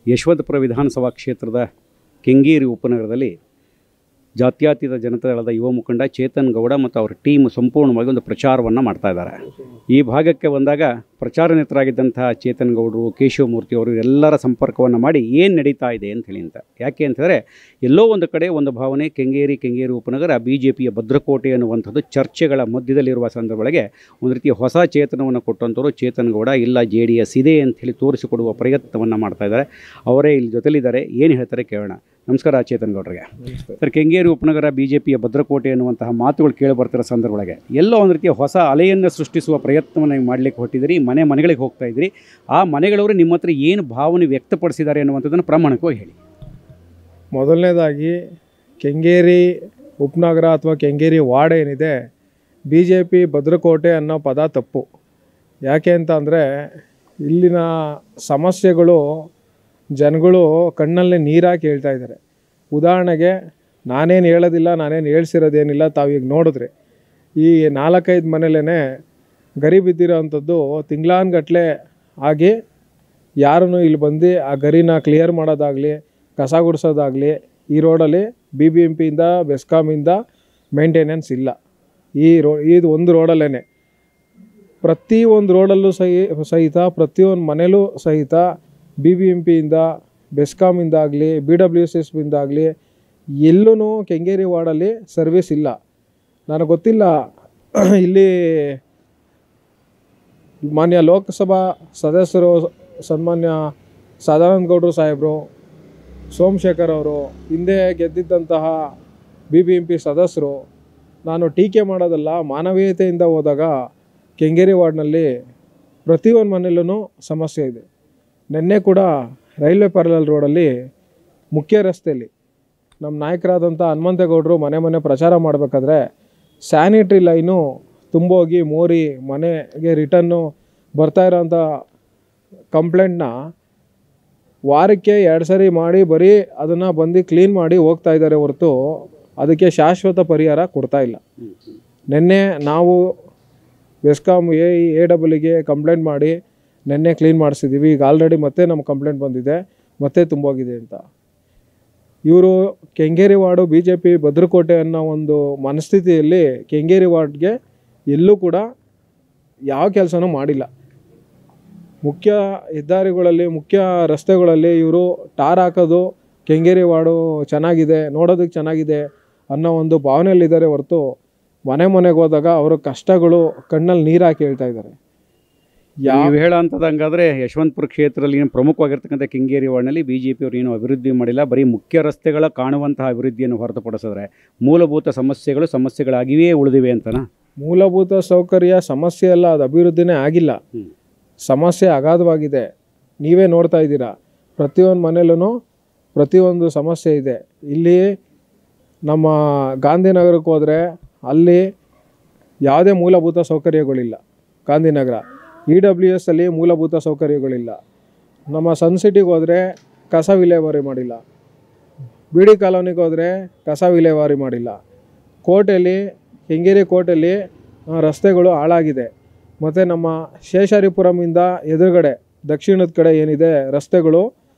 ಯಶವಂತಪುರ ವಿಧಾನಸಭಾ ಕ್ಷೇತ್ರದ ಕೆಂಗೇರಿ ಉಪನಗರದಲ್ಲಿ ಜಾತ್ಯತೀತ ಜನತಾದಳದ ಯುವ ಮುಖಂಡ ಚೇತನ್ ಗೌಡ ಮತ್ತು ಅವರ ಟೀಮ್ ಸಂಪೂರ್ಣವಾಗಿ ಒಂದು ಪ್ರಚಾರವನ್ನು ಮಾಡ್ತಾ ಇದ್ದಾರೆ ಈ ಭಾಗಕ್ಕೆ ಬಂದಾಗ ಪ್ರಚಾರ ನೇತರಾಗಿದ್ದಂತಹ ಚೇತನ್ ಗೌಡರು ಕೇಶವಮೂರ್ತಿ ಅವರು ಎಲ್ಲರ ಸಂಪರ್ಕವನ್ನು ಮಾಡಿ ಏನು ನಡೀತಾ ಇದೆ ಅಂತ ಹೇಳಿ ಅಂತ ಯಾಕೆ ಅಂತಂದರೆ ಎಲ್ಲೋ ಒಂದು ಕಡೆ ಒಂದು ಭಾವನೆ ಕೆಂಗೇರಿ ಕೆಂಗೇರಿ ಉಪನಗರ ಬಿ ಜೆ ಪಿಯ ಭದ್ರಕೋಟೆ ಅನ್ನುವಂಥದ್ದು ಚರ್ಚೆಗಳ ಮಧ್ಯದಲ್ಲಿರುವ ಸಂದರ್ಭಗಳಿಗೆ ಒಂದು ರೀತಿಯ ಹೊಸ ಚೇತನವನ್ನು ಕೊಟ್ಟಂಥವ್ರು ಚೇತನ್ ಗೌಡ ಇಲ್ಲ ಜೆ ಡಿ ಎಸ್ ಇದೆ ಅಂತ ಹೇಳಿ ತೋರಿಸಿಕೊಡುವ ಪ್ರಯತ್ನವನ್ನು ಮಾಡ್ತಾ ಇದ್ದಾರೆ ಅವರೇ ಇಲ್ಲಿ ಜೊತೆಲಿದ್ದಾರೆ ಏನು ಹೇಳ್ತಾರೆ ಕೇಳೋಣ ನಮಸ್ಕಾರ ಚೇತನ್ ಗೌಡ್ರಿಗೆ ಸರ್ ಕೆಂಗೇರಿ ಉಪನಗರ ಬಿ ಜೆ ಪಿಯ ಭದ್ರಕೋಟೆ ಅನ್ನುವಂತಹ ಮಾತುಗಳು ಕೇಳಿ ಬರ್ತಿರೋ ಸಂದರ್ಭದೊಳಗೆ ಎಲ್ಲೋ ಒಂದು ರೀತಿಯ ಹೊಸ ಅಲೆಯನ್ನು ಸೃಷ್ಟಿಸುವ ಪ್ರಯತ್ನವನ್ನು ನೀವು ಮಾಡಲಿಕ್ಕೆ ಹೊಟ್ಟಿದ್ದೀರಿ ಮನೆ ಮನೆಗಳಿಗೆ ಹೋಗ್ತಾ ಇದ್ದೀರಿ ಆ ಮನೆಗಳವರು ನಿಮ್ಮ ಹತ್ರ ಏನು ಭಾವನೆ ವ್ಯಕ್ತಪಡಿಸಿದ್ದಾರೆ ಅನ್ನುವಂಥದ್ದನ್ನು ಪ್ರಾಮಾಣಿಕವಾಗಿ ಹೇಳಿ ಮೊದಲನೇದಾಗಿ ಕೆಂಗೇರಿ ಉಪನಗರ ಅಥವಾ ಕೆಂಗೇರಿ ವಾರ್ಡ್ ಏನಿದೆ ಬಿ ಜೆ ಪಿ ಭದ್ರಕೋಟೆ ಅನ್ನೋ ಪದ ತಪ್ಪು ಯಾಕೆ ಅಂತ ಅಂದರೆ ಇಲ್ಲಿನ ಸಮಸ್ಯೆಗಳು ಜನಗಳು ಕಣ್ಣಲ್ಲಿ ನೀರಾಕಿ ಹೇಳ್ತಾ ಇದ್ದಾರೆ ಉದಾಹರಣೆಗೆ ನಾನೇನು ಹೇಳೋದಿಲ್ಲ ನಾನೇನು ಹೇಳ್ಸಿರೋದೇನಿಲ್ಲ ತಾವೀಗ ನೋಡಿದ್ರಿ ಈ ನಾಲ್ಕೈದು ಮನೇಲೇ ಗರಿ ಬಿದ್ದಿರೋ ಅಂಥದ್ದು ತಿಂಗ್ಳಾನ್ಗಟ್ಲೆ ಆಗಿ ಯಾರನ್ನು ಇಲ್ಲಿ ಬಂದು ಆ ಗರಿನ ಕ್ಲಿಯರ್ ಮಾಡೋದಾಗಲಿ ಕಸ ಗುಡಿಸೋದಾಗಲಿ ಈ ರೋಡಲ್ಲಿ ಬಿ ಬಿ ಎಂ ಪಿಯಿಂದ ಬೆಸ್ಕಾಮಿಂದ ಮೇಂಟೆನೆನ್ಸ್ ಇಲ್ಲ ಈ ರೋ ಇದು ಒಂದು ರೋಡಲ್ಲೇ ಪ್ರತಿ ಒಂದು ರೋಡಲ್ಲೂ ಸಹಿ ಸಹಿತ ಪ್ರತಿಯೊಂದು ಮನೇಲೂ ಸಹಿತ ಬಿ ಬಿ ಎಂ ಪಿಯಿಂದ ಬೆಸ್ಕಾಮಿಂದ ಆಗಲಿ ಬಿ ಡಬ್ಲ್ಯೂ ಎಸ್ ಎಸ್ ಬಿಂದ ಆಗಲಿ ಎಲ್ಲೂ ಕೆಂಗೇರಿ ವಾರ್ಡಲ್ಲಿ ಸರ್ವಿಸ್ ಇಲ್ಲ ನನಗೆ ಗೊತ್ತಿಲ್ಲ ಇಲ್ಲಿ ಮಾನ್ಯ ಲೋಕಸಭಾ ಸದಸ್ಯರು ಸನ್ಮಾನ್ಯ ಸದಾನಂದ ಗೌಡರು ಸಾಹೇಬರು ಸೋಮಶೇಖರ್ ಅವರು ಹಿಂದೆ ಗೆದ್ದಿದ್ದಂತಹ ಬಿ ಬಿ ಎಂ ಪಿ ಸದಸ್ಯರು ನಾನು ಟೀಕೆ ಮಾಡೋದಲ್ಲ ಮಾನವೀಯತೆಯಿಂದ ಹೋದಾಗ ಕೆಂಗೇರಿ ವಾರ್ಡ್ನಲ್ಲಿ ಪ್ರತಿಯೊಂದು ಮನೆಯಲ್ಲೂ ಸಮಸ್ಯೆ ಇದೆ ನಿನ್ನೆ ಕೂಡ ರೈಲ್ವೆ ಪ್ಯಾರಲಲ್ ರೋಡಲ್ಲಿ ಮುಖ್ಯ ರಸ್ತೆಯಲ್ಲಿ ನಮ್ಮ ನಾಯಕರಾದಂಥ ಹನುಮಂತೇಗೌಡರು ಮನೆ ಮನೆ ಪ್ರಚಾರ ಮಾಡಬೇಕಾದ್ರೆ ಸ್ಯಾನಿಟ್ರಿ ಲೈನು ತುಂಬೋಗಿ ಮೋರಿ ಮನೆಗೆ ರಿಟರ್ನು ಬರ್ತಾ ಇರೋಂಥ ಕಂಪ್ಲೇಂಟ್ನ ವಾರಕ್ಕೆ ಎರಡು ಸರಿ ಮಾಡಿ ಬರೀ ಅದನ್ನು ಬಂದು ಕ್ಲೀನ್ ಮಾಡಿ ಹೋಗ್ತಾ ಇದ್ದಾರೆ ಹೊರತು ಅದಕ್ಕೆ ಶಾಶ್ವತ ಪರಿಹಾರ ಕೊಡ್ತಾ ಇಲ್ಲ ನಿನ್ನೆ ನಾವು ಬೆಸ್ಕಾಮ್ ಎ ಎ ಡಬಲ್ಗೆ ಕಂಪ್ಲೇಂಟ್ ಮಾಡಿ ನಿನ್ನೆ ಕ್ಲೀನ್ ಮಾಡಿಸಿದ್ದೀವಿ ಈಗ ಆಲ್ರೆಡಿ ಮತ್ತೆ ನಮ್ಮ ಕಂಪ್ಲೇಂಟ್ ಬಂದಿದೆ ಮತ್ತೆ ತುಂಬೋಗಿದೆ ಅಂತ ಇವರು Kengeri ward B J P ಭದ್ರಕೋಟೆ ಅನ್ನೋ ಒಂದು ಮನಸ್ಥಿತಿಯಲ್ಲಿ ಕೆಂಗೇರಿ ವಾರ್ಡ್ಗೆ ಎಲ್ಲೂ ಕೂಡ ಯಾವ ಕೆಲಸನೂ ಮಾಡಿಲ್ಲ ಮುಖ್ಯ ಹೆದ್ದಾರಿಗಳಲ್ಲಿ ಮುಖ್ಯ ರಸ್ತೆಗಳಲ್ಲಿ ಇವರು ಟಾರ್ ಹಾಕೋದು ಕೆಂಗೇರಿ ವಾರ್ಡು ಚೆನ್ನಾಗಿದೆ ನೋಡೋದಕ್ಕೆ ಚೆನ್ನಾಗಿದೆ ಅನ್ನೋ ಒಂದು ಭಾವನೆಯಲ್ಲಿದ್ದಾರೆ ಹೊರತು ಮನೆ ಮನೆಗೆ ಹೋದಾಗ ಅವರ ಕಷ್ಟಗಳು ಕಣ್ಣಲ್ಲಿ ನೀರು ಹಾಕಿ ಹೇಳ್ತಾ ಇದ್ದಾರೆ ಯಾವ ನೀವು ಹೇಳೋ ಅಂಥದ್ದು ಹಂಗಾದ್ರೆ ಯಶವಂತಪುರ ಕ್ಷೇತ್ರದಲ್ಲಿ ಏನು ಪ್ರಮುಖವಾಗಿರ್ತಕ್ಕಂಥ ಕೆಂಗೇರಿ ವಾರ್ಡ್ನಲ್ಲಿ ಬಿ ಜೆ ಪಿಯವರು ಏನು ಅಭಿವೃದ್ಧಿ ಮಾಡಿಲ್ಲ ಬರೀ ಮುಖ್ಯ ರಸ್ತೆಗಳ ಕಾಣುವಂತಹ ಅಭಿವೃದ್ಧಿಯನ್ನು ಹೊರತುಪಡಿಸಿದ್ರೆ ಮೂಲಭೂತ ಸಮಸ್ಯೆಗಳು ಸಮಸ್ಯೆಗಳಾಗಿಯೇ ಉಳಿದಿವೆ ಅಂತನಾ ಮೂಲಭೂತ ಸೌಕರ್ಯ ಸಮಸ್ಯೆ ಅಲ್ಲ ಅದು ಅಭಿವೃದ್ಧಿನೇ ಆಗಿಲ್ಲ ಹ್ಮ್. ಸಮಸ್ಯೆ ಅಗಾಧವಾಗಿದೆ ನೀವೇ ನೋಡ್ತಾ ಇದ್ದೀರಾ ಪ್ರತಿಯೊಂದು ಮನೇಲೂ ಪ್ರತಿಯೊಂದು ಸಮಸ್ಯೆ ಇದೆ ಇಲ್ಲಿ ನಮ್ಮ ಗಾಂಧಿನಗರಕ್ಕೆ ಹೋದರೆ ಅಲ್ಲಿ ಯಾವುದೇ ಮೂಲಭೂತ ಸೌಕರ್ಯಗಳಿಲ್ಲ ಗಾಂಧಿನಗರ ಇ ಡಬ್ಲ್ಯೂ ಎಸ್ ಅಲ್ಲಿ ಮೂಲಭೂತ ಸೌಕರ್ಯಗಳಿಲ್ಲ ನಮ್ಮ ಸನ್ ಸಿಟಿಗೆ ಹೋದರೆ ಕಸ ವಿಲೇವಾರಿ ಮಾಡಿಲ್ಲ ಬಿಡಿ ಕಾಲೋನಿಗೆ ಹೋದರೆ ಕಸ ವಿಲೇವಾರಿ ಮಾಡಿಲ್ಲ ಕೋಟೆಯಲ್ಲಿ ಕೆಂಗೇರಿ ಕೋಟೆಯಲ್ಲಿ ಆ, ರಸ್ತೆಗಳು ಹಾಳಾಗಿದೆ ಮತ್ತು ನಮ್ಮ ಶೇಷಾರಿಪುರಮಿಂದ ಎದುರುಗಡೆ ದಕ್ಷಿಣದ ಕಡೆ ಏನಿದೆ ರಸ್ತೆಗಳು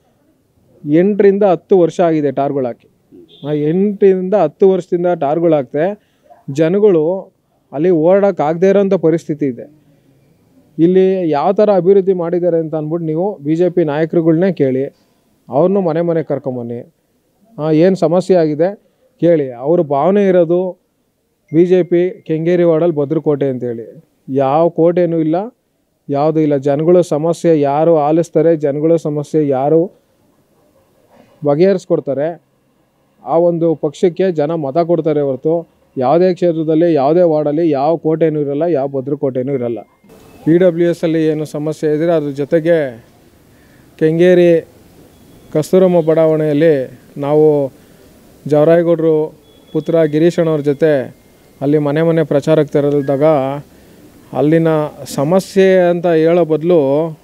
ಎಂಟರಿಂದ ಹತ್ತು ವರ್ಷ ಆಗಿದೆ ಟಾರ್ಗಳು ಹಾಕಿ ಆ ಎಂಟರಿಂದ ಹತ್ತು ವರ್ಷದಿಂದ ಟಾರ್ಗಳು ಹಾಕ್ತೆ ಜನಗಳು ಅಲ್ಲಿ ಓಡಾಡಕ್ಕೆ ಆಗದೇ ಇರೋಂಥ ಪರಿಸ್ಥಿತಿ ಇದೆ ಇಲ್ಲಿ ಯಾವ ಥರ ಅಭಿವೃದ್ಧಿ ಮಾಡಿದ್ದಾರೆ ಅಂತ ಅಂದ್ಬಿಟ್ಟು ನೀವು ಬಿ ಜೆ ಪಿ ನಾಯಕರುಗಳ್ನೇ ಕೇಳಿ ಅವ್ರನ್ನೂ ಮನೆ ಮನೆ ಕರ್ಕೊಂಬನ್ನಿ ಏನು ಸಮಸ್ಯೆ ಆಗಿದೆ ಕೇಳಿ ಅವ್ರ ಭಾವನೆ ಇರೋದು ಬಿ ಜೆ ಪಿ ಕೆಂಗೇರಿ ವಾರ್ಡಲ್ಲಿ ಭದ್ರಕೋಟೆ ಅಂತೇಳಿ ಯಾವ ಕೋಟೆನೂ ಇಲ್ಲ ಯಾವುದೂ ಇಲ್ಲ ಜನಗಳ ಸಮಸ್ಯೆ ಯಾರು ಆಲಿಸ್ತಾರೆ ಜನಗಳ ಸಮಸ್ಯೆ ಯಾರು ಬಗೆಹರಿಸ್ಕೊಡ್ತಾರೆ ಆ ಒಂದು ಪಕ್ಷಕ್ಕೆ ಜನ ಮತ ಕೊಡ್ತಾರೆ ಹೊರತು ಯಾವುದೇ ಕ್ಷೇತ್ರದಲ್ಲಿ ಯಾವುದೇ ವಾರ್ಡಲ್ಲಿ ಯಾವ ಕೋಟೆನೂ ಇರಲ್ಲ ಯಾವ ಭದ್ರಕೋಟೆನೂ ಇರಲ್ಲ ಪಿ ಡಬ್ಲ್ಯೂ ಎಸ್ ಅಲ್ಲಿ ಏನು ಸಮಸ್ಯೆ ಇದ್ದರೆ ಅದ್ರ ಜೊತೆಗೆ ಕೆಂಗೇರಿ ಕಸ್ತೂರಮ್ಮ ಬಡಾವಣೆಯಲ್ಲಿ ನಾವು ಜವರಾಯಗೌಡರು ಪುತ್ರ ಗಿರೀಶಣ್ಣವ್ರ ಜೊತೆ ಅಲ್ಲಿ ಮನೆ ಮನೆ ಪ್ರಚಾರಕ್ಕೆ ತೆರಳಿದಾಗ ಅಲ್ಲಿನ ಸಮಸ್ಯೆ ಅಂತ ಹೇಳೋ ಬದಲು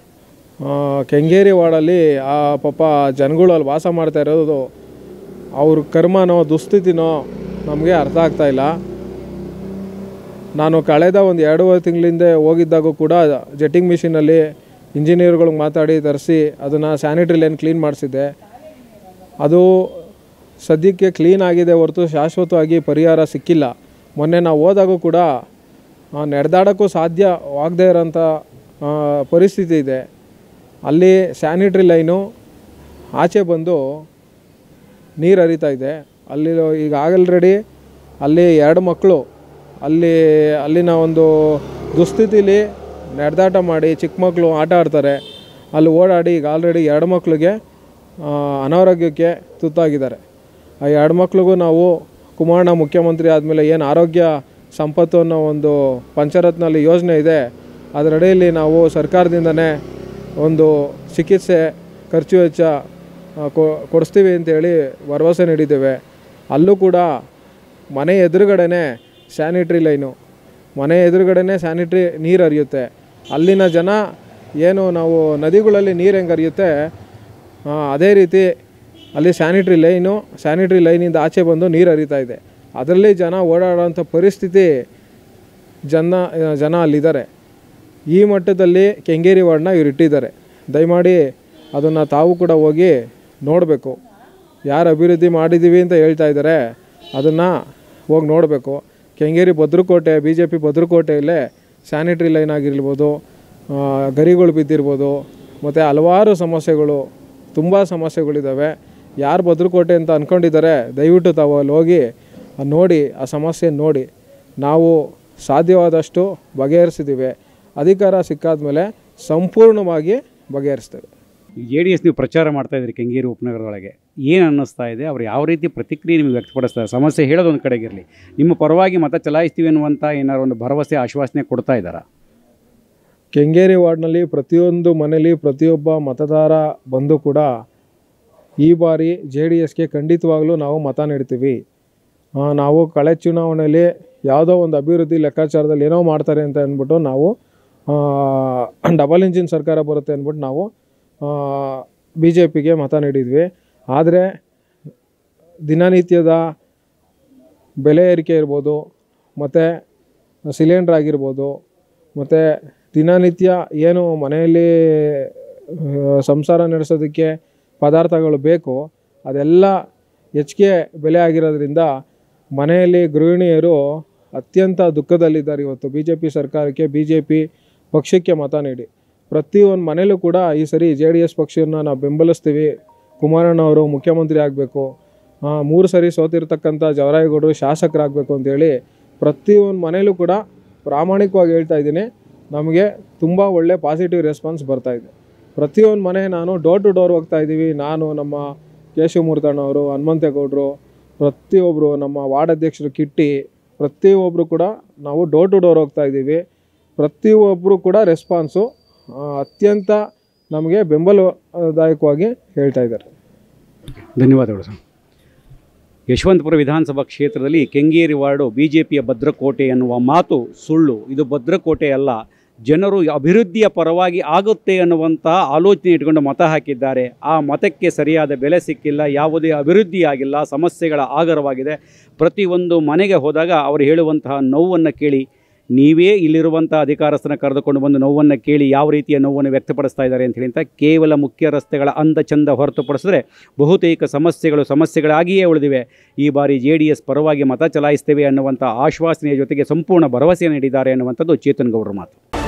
ಕೆಂಗೇರಿ ವಾರ್ಡಲ್ಲಿ ಆ ಪಾಪ ಜನಗಳು ಅಲ್ಲಿ ವಾಸ ಮಾಡ್ತಾ ಇರೋದು ಅವ್ರ ಕರ್ಮನೋ ದುಸ್ಥಿತಿನೋ ನಮಗೆ ಅರ್ಥ ಆಗ್ತಾ ಇಲ್ಲ ನಾನು ಕಳೆದ ಒಂದು ಎರಡೂವರೆ ತಿಂಗಳಿಂದ ಹೋಗಿದ್ದಾಗೂ ಕೂಡ ಜೆಟ್ಟಿಂಗ್ ಮಿಷಿನಲ್ಲಿ ಇಂಜಿನಿಯರ್ಗಳಿಗೆ ಮಾತಾಡಿ ತರಿಸಿ ಅದನ್ನು ಸ್ಯಾನಿಟ್ರಿ ಲೈನ್ ಕ್ಲೀನ್ ಮಾಡಿಸಿದ್ದೆ ಅದು ಸದ್ಯಕ್ಕೆ ಕ್ಲೀನ್ ಆಗಿದೆ ಹೊರತು ಶಾಶ್ವತವಾಗಿ ಪರಿಹಾರ ಸಿಕ್ಕಿಲ್ಲ ಮೊನ್ನೆ ನಾವು ಹೋದಾಗೂ ಕೂಡ ಆ, ನಡೆದಾಡೋಕ್ಕೂ ಸಾಧ್ಯವಾಗದೇ ಇರೋಂಥ ಆ, ಪರಿಸ್ಥಿತಿ ಇದೆ ಅಲ್ಲಿ ಸ್ಯಾನಿಟ್ರಿ ಲೈನು ಆಚೆ ಬಂದು ನೀರು ಹರಿತಾ ಇದೆ ಅಲ್ಲಿ ಈಗ ಆಲ್ರೆಡಿ ಅಲ್ಲಿ ಎರಡು ಮಕ್ಕಳು ಅಲ್ಲಿ ಅಲ್ಲಿನ ಒಂದು ದುಸ್ಥಿತಿಲಿ ನಡೆದಾಟ ಮಾಡಿ ಚಿಕ್ಕ ಮಕ್ಕಳು ಆಟ ಆಡ್ತಾರೆ ಅಲ್ಲಿ ಓಡಾಡಿ ಈಗ ಆಲ್ರೆಡಿ ಎರಡು ಮಕ್ಕಳಿಗೆ ಅನಾರೋಗ್ಯಕ್ಕೆ ತುತ್ತಾಗಿದ್ದಾರೆ ಆ ಎರಡು ಮಕ್ಳಿಗೂ ನಾವು ಕುಮಾರಣ್ಣ ಮುಖ್ಯಮಂತ್ರಿ ಆದಮೇಲೆ ಏನು ಆರೋಗ್ಯ ಸಂಪತ್ತು ಅನ್ನೋ ಒಂದು ಪಂಚರತ್ನಲ್ಲಿ ಯೋಜನೆ ಇದೆ ಅದರಡಿಯಲ್ಲಿ ನಾವು ಸರ್ಕಾರದಿಂದನೇ ಒಂದು ಚಿಕಿತ್ಸೆ ಖರ್ಚು ವೆಚ್ಚ ಆ, ಕೊ- ಕೊಡಿಸ್ತೀವಿ ಅಂತೇಳಿ ಭರವಸೆ ನೀಡಿದ್ದೇವೆ ಅಲ್ಲೂ ಕೂಡ ಮನೆ ಎದುರುಗಡೆನೇ ಸ್ಯಾನಿಟ್ರಿ ಲೈನು ಮನೆ ಎದುರುಗಡೆನೇ ಸ್ಯಾನಿಟ್ರಿ ನೀರು ಹರಿಯುತ್ತೆ ಅಲ್ಲಿನ ಜನ ಏನು ನಾವು ನದಿಗಳಲ್ಲಿ ನೀರು ಹೆಂಗೆ ಹರಿಯುತ್ತೆ ಆ, ಅದೇ ರೀತಿ ಅಲ್ಲಿ ಸ್ಯಾನಿಟ್ರಿ ಲೈನು ಸ್ಯಾನಿಟ್ರಿ ಲೈನಿಂದ ಆಚೆ ಬಂದು ನೀರು ಹರಿತಾ ಇದೆ ಅದರಲ್ಲಿ ಜನ ಓಡಾಡೋಂಥ ಪರಿಸ್ಥಿತಿ ಜನ ಜನ ಅಲ್ಲಿದ್ದಾರೆ ಈ ಮಟ್ಟದಲ್ಲಿ ಕೆಂಗೇರಿ ವಾರ್ಡ್ನ ಇವ್ರು ಇಟ್ಟಿದ್ದಾರೆ ದಯಮಾಡಿ ಅದನ್ನು ತಾವು ಕೂಡ ಹೋಗಿ ನೋಡಬೇಕು ಯಾರು ಅಭಿವೃದ್ಧಿ ಮಾಡಿದ್ದೀವಿ ಅಂತ ಹೇಳ್ತಾ ಇದ್ದಾರೆ ಅದನ್ನು ಹೋಗಿ ನೋಡಬೇಕು ಕೆಂಗೇರಿ ಭದ್ರಕೋಟೆ ಬಿ ಜೆ ಪಿ ಭದ್ರಕೋಟೆಯಲ್ಲೇ ಸ್ಯಾನಿಟ್ರಿ ಲೈನ್ ಆಗಿರ್ಬೋದು ಆ, ಗರಿಗಳು ಬಿದ್ದಿರ್ಬೋದು ಮತ್ತು ಹಲವಾರು ಸಮಸ್ಯೆಗಳು ತುಂಬ ಸಮಸ್ಯೆಗಳಿದ್ದಾವೆ ಯಾರು ಭದ್ರಕೋಟೆ ಅಂತ ಅಂದ್ಕೊಂಡಿದ್ದಾರೆ ದಯವಿಟ್ಟು ತಾವು ಅಲ್ಲಿ ಹೋಗಿ ಅದ್ ನೋಡಿ ಆ ಸಮಸ್ಯೆ ನೋಡಿ ನಾವು ಸಾಧ್ಯವಾದಷ್ಟು ಬಗೆಹರಿಸಿದ್ದೀವಿ ಅಧಿಕಾರ ಸಿಕ್ಕಾದ ಮೇಲೆ ಸಂಪೂರ್ಣವಾಗಿ ಬಗೆಹರಿಸ್ತೇವೆ ಜೆ ಡಿ ಎಸ್ ನೀವು ಪ್ರಚಾರ ಮಾಡ್ತಾ ಇದ್ರಿ ಕೆಂಗೇರಿ ಉಪನಗರದೊಳಗೆ ಏನು ಅನ್ನಿಸ್ತಾ ಇದೆ ಅವ್ರು ಯಾವ ರೀತಿ ಪ್ರತಿಕ್ರಿಯೆ ನಿಮಗೆ ವ್ಯಕ್ತಪಡಿಸ್ತಾರೆ ಸಮಸ್ಯೆ ಹೇಳೋದು ಒಂದು ಕಡೆಗಿರಲಿ ನಿಮ್ಮ ಪರವಾಗಿ ಮತ ಚಲಾಯಿಸ್ತೀವಿ ಅನ್ನುವಂಥ ಏನಾದ್ರು ಒಂದು ಭರವಸೆ ಆಶ್ವಾಸನೆ ಕೊಡ್ತಾ ಇದ್ದಾರಾ ಕೆಂಗೇರಿ ವಾರ್ಡ್ನಲ್ಲಿ ಪ್ರತಿಯೊಂದು ಮನೆಯಲ್ಲಿ ಪ್ರತಿಯೊಬ್ಬ ಮತದಾರ ಬಂದು ಕೂಡ ಈ ಬಾರಿ ಜೆ ಡಿ ಎಸ್ಗೆ ಖಂಡಿತವಾಗ್ಲೂ ನಾವು ಮತ ನೀಡ್ತೀವಿ ಆ, ನಾವು ಕಳೆದ ಚುನಾವಣೆಯಲ್ಲಿ ಯಾವುದೋ ಒಂದು ಅಭಿವೃದ್ಧಿ ಲೆಕ್ಕಾಚಾರದಲ್ಲಿ ಏನೋ ಮಾಡ್ತಾರೆ ಅಂತ ಅಂದ್ಬಿಟ್ಟು ನಾವು ಡಬಲ್ ಇಂಜಿನ್ ಸರ್ಕಾರ ಬರುತ್ತೆ ಅಂದ್ಬಿಟ್ಟು ನಾವು ಬಿ ಜೆ ಪಿಗೆ ಮತ ನೀಡಿದ್ವಿ ಆದರೆ ದಿನನಿತ್ಯದ ಬೆಲೆ ಏರಿಕೆ ಇರ್ಬೋದು ಮತ್ತು ಸಿಲಿಂಡ್ರ್ ಆಗಿರ್ಬೋದು ಮತ್ತು ದಿನನಿತ್ಯ ಏನು ಮನೆಯಲ್ಲಿ ಆ, ಸಂಸಾರ ನಡೆಸೋದಕ್ಕೆ ಪದಾರ್ಥಗಳು ಬೇಕು ಅದೆಲ್ಲ ಹೆಚ್ಚಿಗೆ ಬೆಲೆ ಆಗಿರೋದ್ರಿಂದ ಮನೆಯಲ್ಲಿ ಗೃಹಿಣಿಯರು ಅತ್ಯಂತ ದುಃಖದಲ್ಲಿದ್ದಾರೆ ಇವತ್ತು ಬಿ ಜೆ ಪಿ ಸರ್ಕಾರಕ್ಕೆ ಬಿ ಜೆ ಪಿ ಪಕ್ಷಕ್ಕೆ ಮತ ನೀಡಿ ಪ್ರತಿಯೊಂದು ಮನೇಲೂ ಕೂಡ ಈ ಸರಿ ಜೆ ಡಿ ಎಸ್ ಪಕ್ಷವನ್ನು ನಾವು ಬೆಂಬಲಿಸ್ತೀವಿ ಕುಮಾರಣ್ಣ ಅವರು ಮುಖ್ಯಮಂತ್ರಿ ಆಗಬೇಕು ಮೂರು ಸರಿ ಸೋತಿರ್ತಕ್ಕಂಥ ಜವರಾಯಗೌಡರು ಶಾಸಕರಾಗಬೇಕು ಅಂತೇಳಿ ಪ್ರತಿಯೊಂದು ಮನೇಲೂ ಕೂಡ ಪ್ರಾಮಾಣಿಕವಾಗಿ ಹೇಳ್ತಾ ಇದ್ದೀನಿ ನಮಗೆ ತುಂಬ ಒಳ್ಳೆ ಪಾಸಿಟಿವ್ ರೆಸ್ಪಾನ್ಸ್ ಬರ್ತಾ ಇದೆ ಪ್ರತಿಯೊಂದು ಮನೆ ನಾನು ಡೋರ್ ಟು ಡೋರ್ ಹೋಗ್ತಾ ಇದ್ದೀವಿ ನಾನು ನಮ್ಮ ಕೇಶವಮೂರ್ತಣ್ಣವರು ಹನುಮಂತೇಗೌಡರು ಪ್ರತಿಯೊಬ್ಬರು ನಮ್ಮ ವಾರ್ಡ್ ಅಧ್ಯಕ್ಷರು ಕಿಟ್ಟಿ ಪ್ರತಿಯೊಬ್ಬರು ಕೂಡ ನಾವು ಡೋರ್ ಟು ಡೋರ್ ಹೋಗ್ತಾ ಇದ್ದೀವಿ ಪ್ರತಿಯೊಬ್ಬರು ಕೂಡ ರೆಸ್ಪಾನ್ಸು ಆ, ಅತ್ಯಂತ ನಮಗೆ ಬೆಂಬಲದಾಯಕವಾಗಿ ಹೇಳ್ತಾ ಇದ್ದಾರೆ ಧನ್ಯವಾದಗಳು ಸರ್ ಯಶವಂತಪುರ ವಿಧಾನಸಭಾ ಕ್ಷೇತ್ರದಲ್ಲಿ ಕೆಂಗೇರಿ ವಾರ್ಡು ಬಿ ಜೆ ಪಿಯ ಭದ್ರಕೋಟೆ ಎನ್ನುವ ಮಾತು ಸುಳ್ಳು ಇದು ಭದ್ರಕೋಟೆ ಅಲ್ಲ ಜನರು ಅಭಿವೃದ್ಧಿಯ ಪರವಾಗಿ ಆಗುತ್ತೆ ಅನ್ನುವಂತಹ ಆಲೋಚನೆ ಇಟ್ಕೊಂಡು ಮತ ಹಾಕಿದ್ದಾರೆ ಆ ಮತಕ್ಕೆ ಸರಿಯಾದ ಬೆಲೆ ಸಿಕ್ಕಿಲ್ಲ ಯಾವುದೇ ಅಭಿವೃದ್ಧಿ ಆಗಿಲ್ಲ ಸಮಸ್ಯೆಗಳ ಆಗರವಾಗಿದೆ ಪ್ರತಿಯೊಂದು ಮನೆಗೆ ಹೋದಾಗ ಅವರು ಹೇಳುವಂತಹ ನೋವನ್ನು ಕೇಳಿ ನೀವೇ ಇಲ್ಲಿರುವಂಥ ಅಧಿಕಾರಸ್ಥನ ಕರೆದುಕೊಂಡು ಬಂದು ನೋವನ್ನು ಕೇಳಿ ಯಾವ ರೀತಿಯ ನೋವನ್ನು ವ್ಯಕ್ತಪಡಿಸ್ತಾ ಇದ್ದಾರೆ ಅಂತ ಹೇಳಿ ಅಂತ ಕೇವಲ ಮುಖ್ಯ ರಸ್ತೆಗಳ ಅಂದ ಚಂದ ಹೊರತುಪಡಿಸಿದ್ರೆ ಬಹುತೇಕ ಸಮಸ್ಯೆಗಳು ಸಮಸ್ಯೆಗಳಾಗಿಯೇ ಉಳಿದಿವೆ ಈ ಬಾರಿ ಜೆ ಡಿ ಎಸ್ ಪರವಾಗಿ ಮತ ಚಲಾಯಿಸ್ತೇವೆ ಅನ್ನುವಂಥ ಆಶ್ವಾಸನೆಯ ಜೊತೆಗೆ ಸಂಪೂರ್ಣ ಭರವಸೆ ನೀಡಿದ್ದಾರೆ ಅನ್ನುವಂಥದ್ದು ಚೇತನ್ ಗೌಡರ ಮಾತು